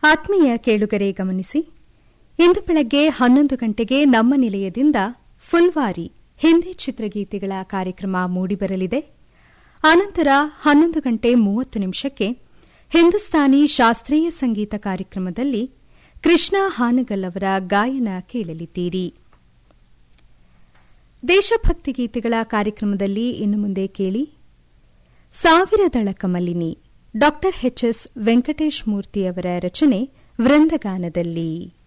ಆತ್ಮೀಯ ಕೇಳುಗರೆ ಗಮನಿಸಿ ಇಂದು ಬೆಳಗ್ಗೆ ಹನ್ನೊಂದು ಗಂಟೆಗೆ ನಮ್ಮ ನಿಲಯದಿಂದ ಫುಲ್ವಾರಿ ಹಿಂದಿ ಚಿತ್ರಗೀತೆಗಳ ಕಾರ್ಯಕ್ರಮ ಮೂಡಿಬರಲಿದೆ ಆನಂತರ ಹನ್ನೊಂದು ಗಂಟೆ ಮೂವತ್ತು ನಿಮಿಷಕ್ಕೆ ಹಿಂದೂಸ್ತಾನಿ ಶಾಸ್ತ್ರೀಯ ಸಂಗೀತ ಕಾರ್ಯಕ್ರಮದಲ್ಲಿ ಕೃಷ್ಣ ಹಾನಗಲ್ ಅವರ ಗಾಯನ ಕೇಳಲಿದ್ದೀರಿ ದೇಶಭಕ್ತಿ ಗೀತೆಗಳ ಕಾರ್ಯಕ್ರಮದಲ್ಲಿ ಇನ್ನು ಮುಂದೆ ಕೇಳಿ ಸಾವಿರದಳ ಕಮಲಿನಿ ಡಾ ಎಚ್ ಎಸ್ ವೆಂಕಟೇಶ್ ಮೂರ್ತಿ ಅವರ ರಚನೆ ವೃಂದಗಾನದಲ್ಲಿ